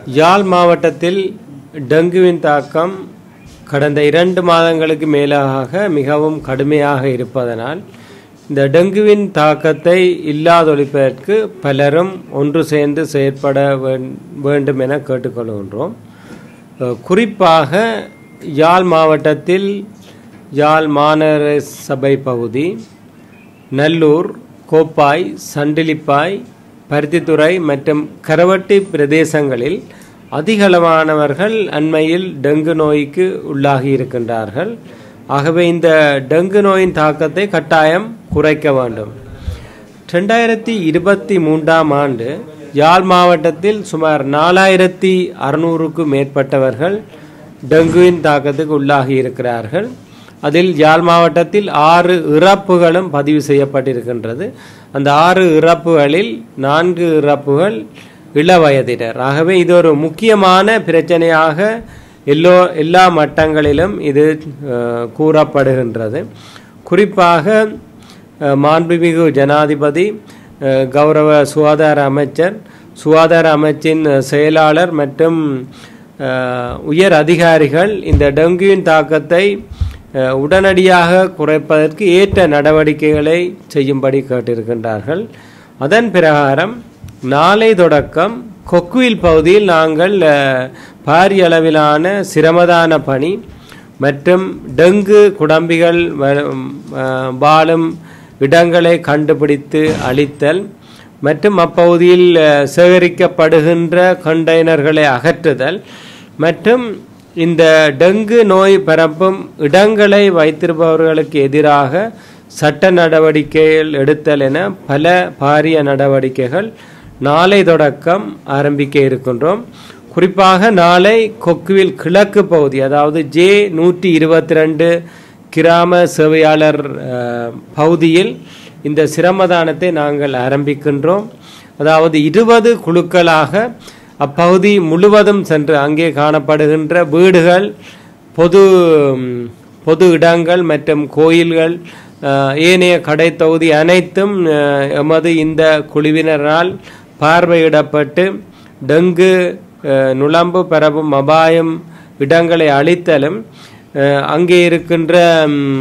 யாழ் மாவட்டத்தில் டெங்குவின் தாக்கம் கடந்த இரண்டு மாதங்களுக்கு மேலாக மிகவும் கடுமையாக இருப்பதனால் இந்த டெங்குவின் தாக்கத்தை இல்லாதொழிப்பதற்கு பலரும் ஒன்று சேர்ந்து செயற்பட வேண்- வேண்டும் என கேட்டுக்கொள்கின்றோம் அஹ், குறிப்பாக யாழ் மாவட்டத்தில் யாழ் மாநகர சபை பகுதி நல்லூர் கோப்பாய் சண்டிலிப்பாய் பருத்தித்துறை மற்றும் கரவட்டி பிரதேசங்களில் அதிகளவானவர்கள் அண்மையில் டெங்கு நோய்க்கு உள்ளாகி இருக்கின்றார்கள் ஆகவே இந்த டெங்கு நோயின் தாக்கத்தை கட்டாயம் குறைக்க வேண்டும் ரெண்டாயிரத்தி இருபத்தி மூன்றாம் ஆண்டு யாழ் மாவட்டத்தில் சுமார் நாலாயிரத்தி அறுநூறுக்கும் மேற்பட்டவர்கள் டெங்குவின் தாக்கத்துக்கு உள்ளாகி இருக்கிறார்கள் அதில் யாழ் மாவட்டத்தில் ஆறு இறப்புகளும் பதிவு செய்யப்பட்டிருக்கின்றது அந்த ஆறு இறப்புகளில் நான்கு இறப்புகள் இளவயதினர் ஆகவே இது ஒரு முக்கியமான பிரச்சனையாக எல்லோ எல்லா மட்டங்களிலும் இது அஹ், கூறப்படுகின்றது குறிப்பாக அஹ், மாண்புமிகு ஜனாதிபதி அஹ், கௌரவ சுகாதார அமைச்சர் சுகாதார அமைச்சின் அஹ், செயலாளர் மற்றும் அஹ், உயர் அதிகாரிகள் இந்த டெங்குவின் தாக்கத்தை அஹ், உடனடியாக குறைப்பதற்கு ஏற்ற நடவடிக்கைகளை செய்யும்படி கேட்டிருக்கின்றார்கள் அதன் பிரகாரம் நாளை தொடக்கம் கொக்குவில் பகுதியில் நாங்கள் அஹ், பாரிய அளவிலான சிரமதான பணி மற்றும் டெங்கு குடம்பிகள் வ- அஹ், வாழும் இடங்களை கண்டுபிடித்து அழித்தல் மற்றும் அப்பகுதியில் அஹ், சேகரிக்கப்படுகின்ற கண்டெய்னர்களை அகற்றுதல் மற்றும் இந்த டெங்கு நோய் பரப்பும் இடங்களை வைத்திருப்பவர்களுக்கு எதிராக சட்ட நடவடிக்கைகள் எடுத்தல் என பல பாரிய நடவடிக்கைகள் நாளை தொடக்கம் ஆரம்பிக்க இருக்கின்றோம் குறிப்பாக நாளை கொக்குவில் கிழக்கு பகுதி அதாவது ஜே நூற்றி இருபத்தி ரெண்டு கிராம சேவையாளர் அஹ், பகுதியில் இந்த சிரமதானத்தை நாங்கள் ஆரம்பிக்கின்றோம் அதாவது இருபது குழுக்களாக அப்பகுதி முழுவதும் சென்று அங்கே காணப்படுகின்ற வீடுகள் பொது ம், பொது இடங்கள் மற்றும் கோயில்கள் அஹ், ஏனைய கடை தொகுதி அனைத்தும் அஹ், எமது இந்த குழுவினரால் பார்வையிடப்பட்டு டெங்கு அஹ், நுளம்பு பரவும் அபாயம் இடங்களை அழித்தலும் அஹ், அங்கே இருக்கின்ற ம்,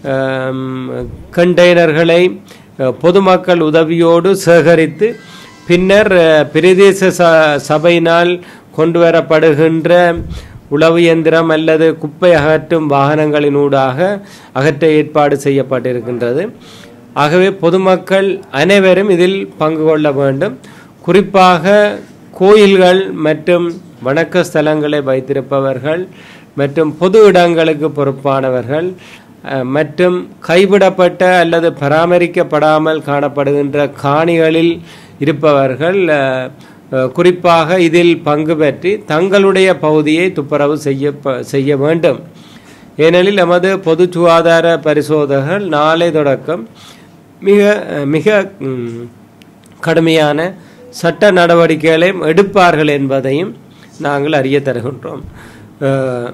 அம், கண்டெய்னர்களை அஹ், பொதுமக்கள் உதவியோடு சேகரித்து பின்னர் அஹ், பிரதேச ச சபையினால் கொண்டு வரப்படுகின்ற உளவு இயந்திரம் அல்லது குப்பை அகற்றும் வாகனங்களினூடாக அகற்ற ஏற்பாடு செய்யப்பட்டிருக்கின்றது ஆகவே பொதுமக்கள் அனைவரும் இதில் பங்கு கொள்ள வேண்டும் குறிப்பாக கோயில்கள் மற்றும் வணக்க ஸ்தலங்களை வைத்திருப்பவர்கள் மற்றும் பொது இடங்களுக்கு பொறுப்பானவர்கள் அஹ், மற்றும் கைவிடப்பட்ட அல்லது பராமரிக்கப்படாமல் காணப்படுகின்ற காணிகளில் இருப்பவர்கள் அஹ், அஹ், குறிப்பாக இதில் பங்கு பெற்றி தங்களுடைய பகுதியை துப்புரவு செய்ய செய்ய வேண்டும் ஏனெனில் நமது பொது சுகாதார பரிசோதகர்கள் நாளை தொடக்கம் மிக மிக ம், கடுமையான சட்ட நடவடிக்கைகளையும் எடுப்பார்கள் என்பதையும் நாங்கள் அறிய தருகின்றோம் அஹ்,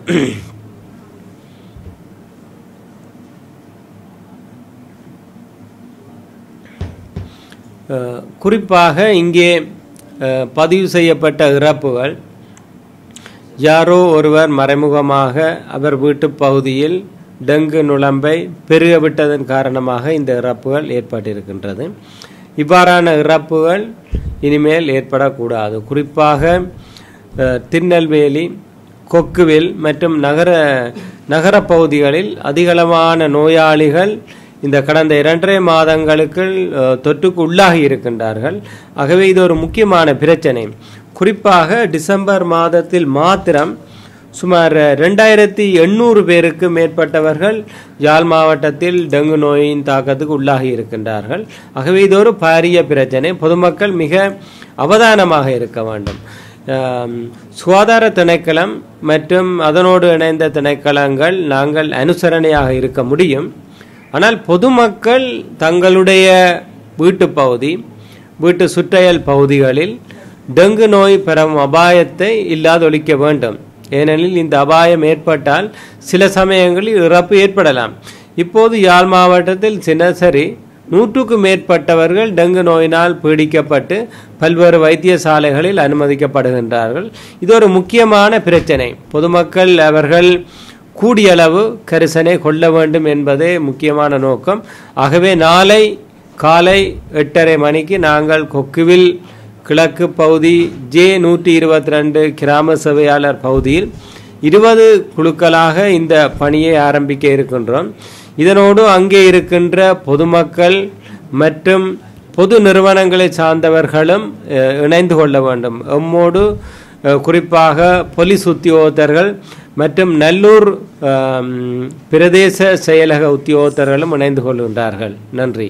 அஹ், குறிப்பாக இங்கே அஹ், பதிவு செய்யப்பட்ட இறப்புகள் யாரோ ஒருவர் மறைமுகமாக அவர் வீட்டுப் பகுதியில் டெங்கு நுளம்பை பெருக விட்டதன் காரணமாக இந்த இறப்புகள் ஏற்பட்டிருக்கின்றது இவ்வாறான இறப்புகள் இனிமேல் ஏற்படக்கூடாது குறிப்பாக அஹ், திருநெல்வேலி கொக்குவில் மற்றும் நகர நகர பகுதிகளில் அதிகளவான நோயாளிகள் இந்த கடந்த இரண்டரை மாதங்களுக்கு அஹ், தொற்றுக்கு உள்ளாகி இருக்கின்றார்கள் ஆகவே இது ஒரு முக்கியமான பிரச்சனை குறிப்பாக டிசம்பர் மாதத்தில் மாத்திரம் சுமார் ரெண்டாயிரத்தி எண்ணூறு பேருக்கு மேற்பட்டவர்கள் யாழ் மாவட்டத்தில் டெங்கு நோயின் தாக்கத்துக்கு உள்ளாகி இருக்கின்றார்கள் ஆகவே இது ஒரு பாரிய பிரச்சனை பொதுமக்கள் மிக அவதானமாக இருக்க வேண்டும் ஆம், சுகாதார திணைக்களம் மற்றும் அதனோடு இணைந்த திணைக்களங்கள் நாங்கள் அனுசரணையாக இருக்க முடியும் ஆனால் பொதுமக்கள் தங்களுடைய வீட்டுப் பகுதி வீட்டு சுற்றையல் பகுதிகளில் டெங்கு நோய் பெறும் அபாயத்தை இல்லாதொழிக்க வேண்டும் ஏனெனில் இந்த அபாயம் ஏற்பட்டால் சில சமயங்களில் இறப்பு ஏற்படலாம் இப்போது யாழ் மாவட்டத்தில் தினசரி நூற்றுக்கும் மேற்பட்டவர்கள் டெங்கு நோயினால் பீடிக்கப்பட்டு பல்வேறு வைத்தியசாலைகளில் அனுமதிக்கப்படுகின்றார்கள் இது ஒரு முக்கியமான பிரச்சனை பொதுமக்கள் அவர்கள் கூடிய அளவு கரிசனை கொள்ள வேண்டும் என்பதே முக்கியமான நோக்கம் ஆகவே நாளை காலை எட்டரை மணிக்கு நாங்கள் கொக்குவில் கிழக்கு பகுதி ஜே நூற்றி இருபத்தி ரெண்டு கிராம சேவையாளர் பகுதியில் இருபது குழுக்களாக இந்த பணியை ஆரம்பிக்க இருக்கின்றோம் இதனோடு அங்கே இருக்கின்ற பொதுமக்கள் மற்றும் பொது நிறுவனங்களை சார்ந்தவர்களும் அஹ், இணைந்து கொள்ள வேண்டும் எம்மோடு அஹ், குறிப்பாக போலீஸ் உத்தியோகத்தர்கள் மற்றும் நல்லூர் ஆம், பிரதேச செயலக உத்தியோகத்தர்களும் இணைந்து கொள்கின்றார்கள் நன்றி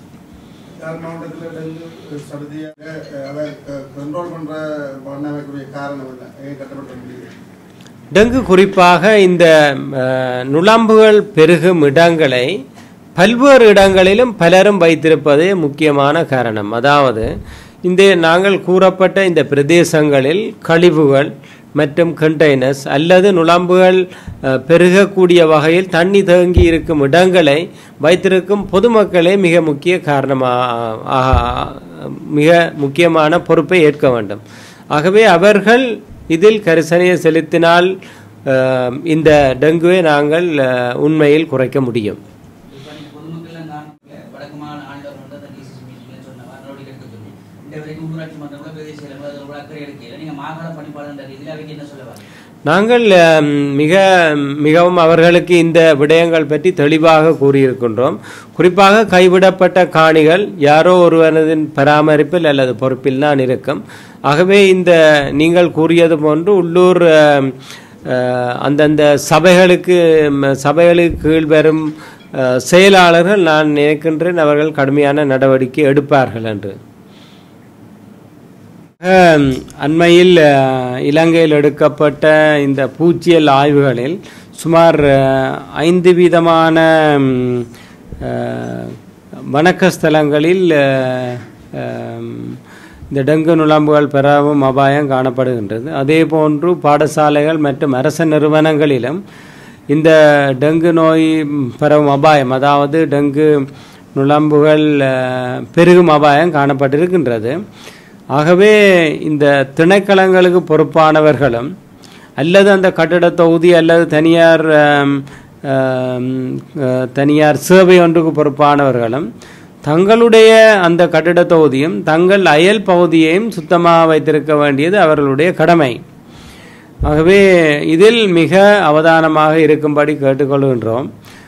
யாழ் மாவட்டத்தில் டெங்கு சடுதியாக அதை கண்ட்ரோல் பண்ற பண்ணக்கூடிய காரணம் என்ன ஏன் கட்டப்பட்ட முடியுது டெங்கு குறிப்பாக இந்த அஹ், நுளம்புகள் பெருகும் இடங்களை பல்வேறு இடங்களிலும் பலரும் வைத்திருப்பதே முக்கியமான காரணம் அதாவது இந்த நாங்கள் கூறப்பட்ட இந்த பிரதேசங்களில் கழிவுகள் மற்றும் கண்டெய்னர்ஸ் அல்லது நுளம்புகள் அஹ், பெருகக்கூடிய வகையில் தண்ணி தேங்கி இருக்கும் இடங்களை வைத்திருக்கும் பொதுமக்களே மிக முக்கிய காரணமாக மிக முக்கியமான பொறுப்பை ஏற்க வேண்டும் ஆகவே அவர்கள் இதில் கரிசனையை செலுத்தினால் அஹ், இந்த டெங்குவை நாங்கள் அஹ், உண்மையில் குறைக்க முடியும் இப்ப நீங்க பொதுமக்கள் நான் வடக்கு மாநில ஆண்டவர் வந்து அந்த டிசிசி மீட்டிங்ல சொன்ன நடவடிக்கை எடுக்க சொல்லி இந்த வரைக்கும் ஊராட்சி மன்றம் கூட பிரதேச செயலகம் அதில் கூட அக்கறை எடுக்கல நீங்க மாகாண பணிப்பாளர் ரீதியில் அவைக்கு என்ன சொல்ல வரீங்க நாங்கள் அஹ், மிக மிகவும் அவர்களுக்கு இந்த விடயங்கள் பற்றி தெளிவாக கூறியிருக்கின்றோம் குறிப்பாக கைவிடப்பட்ட காணிகள் யாரோ ஒருவனதின் பராமரிப்பில் அல்லது பொறுப்பில் தான் இருக்கும் ஆகவே இந்த நீங்கள் கூறியது போன்று உள்ளூர் அஹ், அஹ், அந்தந்த சபைகளுக்கு ம், சபைகளுக்கு கீழ் வரும் அஹ், செயலாளர்கள் நான் நினைக்கின்றேன் அவர்கள் கடுமையான நடவடிக்கை எடுப்பார்கள் என்று அஹ், அண்மையில் அஹ், இலங்கையில் எடுக்கப்பட்ட இந்த பூச்சியல் ஆய்வுகளில் சுமார் அஹ், ஐந்து விதமான ம், அஹ், வணக்கஸ்தலங்களில் அஹ், அஹ், இந்த டெங்கு நுளம்புகள் பெறவும் அபாயம் காணப்படுகின்றது அதே போன்று பாடசாலைகள் மற்றும் அரச நிறுவனங்களிலும் இந்த டெங்கு நோய் பரவும் அபாயம் அதாவது டெங்கு நுளம்புகள் அஹ், பெருகும் அபாயம் காணப்பட்டிருக்கின்றது ஆகவே இந்த திணைக்களங்களுக்கு பொறுப்பானவர்களும் அல்லது அந்த கட்டிட தொகுதி அல்லது தனியார் ஆம், ஆம், அஹ், தனியார் சேவை ஒன்றுக்கு பொறுப்பானவர்களும் தங்களுடைய அந்த கட்டிட தொகுதியும் தங்கள் அயல் பகுதியையும் சுத்தமாக வைத்திருக்க வேண்டியது அவர்களுடைய கடமை ஆகவே இதில் மிக அவதானமாக இருக்கும்படி கேட்டுக்கொள்கின்றோம்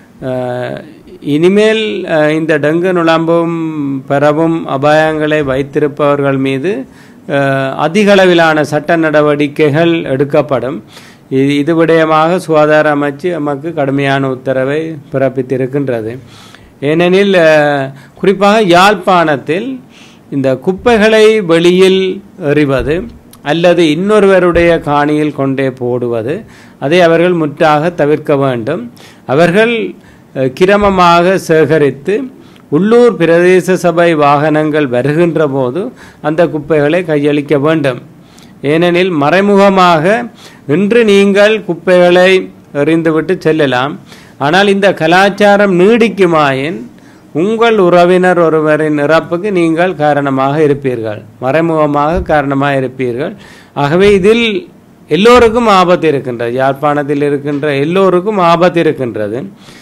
அஹ், இனிமேல் அஹ், இந்த டெங்கு நுழம்பும் பெறவும் அபாயங்களை வைத்திருப்பவர்கள் மீது அஹ், அதிக அளவிலான சட்ட நடவடிக்கைகள் எடுக்கப்படும் இது இது விடயமாக சுகாதார அமைச்சு நமக்கு கடுமையான உத்தரவை பிறப்பித்திருக்கின்றது ஏனெனில் அஹ், குறிப்பாக யாழ்ப்பாணத்தில் இந்த குப்பைகளை வெளியில் எறிவது அல்லது இன்னொருவருடைய காணியில் கொண்டே போடுவது அதை அவர்கள் முற்றாக தவிர்க்க வேண்டும் அவர்கள் அஹ், கிரமமாக சேகரித்து உள்ளூர் பிரதேச சபை வாகனங்கள் வருகின்ற போது அந்த குப்பைகளை கையளிக்க வேண்டும் ஏனெனில் மறைமுகமாக இன்று நீங்கள் குப்பைகளை எறிந்துவிட்டு செல்லலாம் ஆனால் இந்த கலாச்சாரம் நீடிக்குமாயின் உங்கள் உறவினர் ஒருவரின் இறப்புக்கு நீங்கள் காரணமாக இருப்பீர்கள் மறைமுகமாக காரணமாக இருப்பீர்கள் ஆகவே இதில் எல்லோருக்கும் ஆபத்து இருக்கின்றது யாழ்ப்பாணத்தில் இருக்கின்ற எல்லோருக்கும் ஆபத்து இருக்கின்றது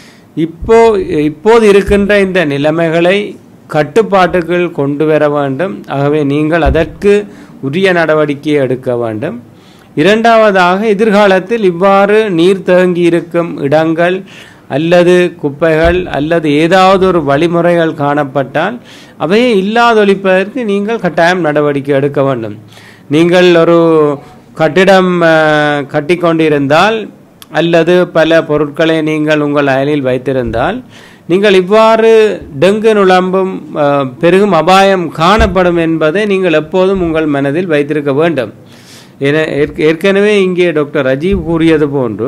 இப்போ இப்போது இருக்கின்ற இந்த நிலைமைகளை கட்டுப்பாட்டுக்குள் கொண்டு வர வேண்டும் ஆகவே நீங்கள் அதற்கு உரிய நடவடிக்கையை எடுக்க வேண்டும் இரண்டாவதாக எதிர்காலத்தில் இவ்வாறு நீர் தேங்கி இருக்கும் இடங்கள் அல்லது குப்பைகள் அல்லது ஏதாவது ஒரு வழிமுறைகள் காணப்பட்டால் அவையை இல்லாதொழிப்பதற்கு நீங்கள் கட்டாயம் நடவடிக்கை எடுக்க வேண்டும் நீங்கள் ஒரு கட்டிடம் அஹ், கட்டிக்கொண்டிருந்தால் அல்லது பல பொருட்களை நீங்கள் உங்கள் அயலில் வைத்திருந்தால் நீங்கள் இவ்வாறு டெங்கு நுழம்பும் அஹ், பெருகும் அபாயம் காணப்படும் என்பதை நீங்கள் எப்போதும் உங்கள் மனதில் வைத்திருக்க வேண்டும் என ஏற்க- ஏற்கனவே இங்கே டாக்டர் ரஜீவ் கூறியது போன்று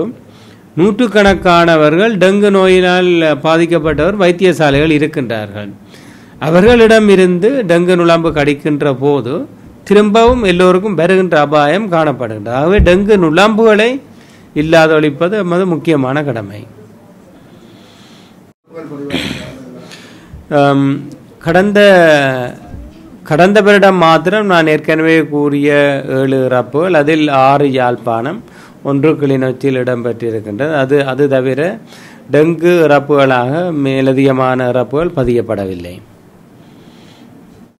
நூற்றுக்கணக்கானவர்கள் டெங்கு நோயினால் பாதிக்கப்பட்டவர் வைத்தியசாலைகள் இருக்கின்றார்கள் அவர்களிடம் இருந்து டெங்கு நுழம்பு கடிக்கின்ற போது திரும்பவும் எல்லோருக்கும் வருகின்ற அபாயம் காணப்படுகின்றது ஆகவே டெங்கு நுழம்புகளை இல்லாதொழிப்பது நமது முக்கியமான கடமை புகழ் பதிவாக ஆம், கடந்த கடந்த வருடம் மாத்திரம் நான் ஏற்கனவே கூறிய ஏழு இறப்புகள் அதில் ஆறு யாழ்ப்பாணம் ஒன்று கிளிநொச்சியில் இடம்பெற்றிருக்கின்றது அது அது தவிர டெங்கு இறப்புகளாக மேலதிகமான இறப்புகள் பதியப்படவில்லை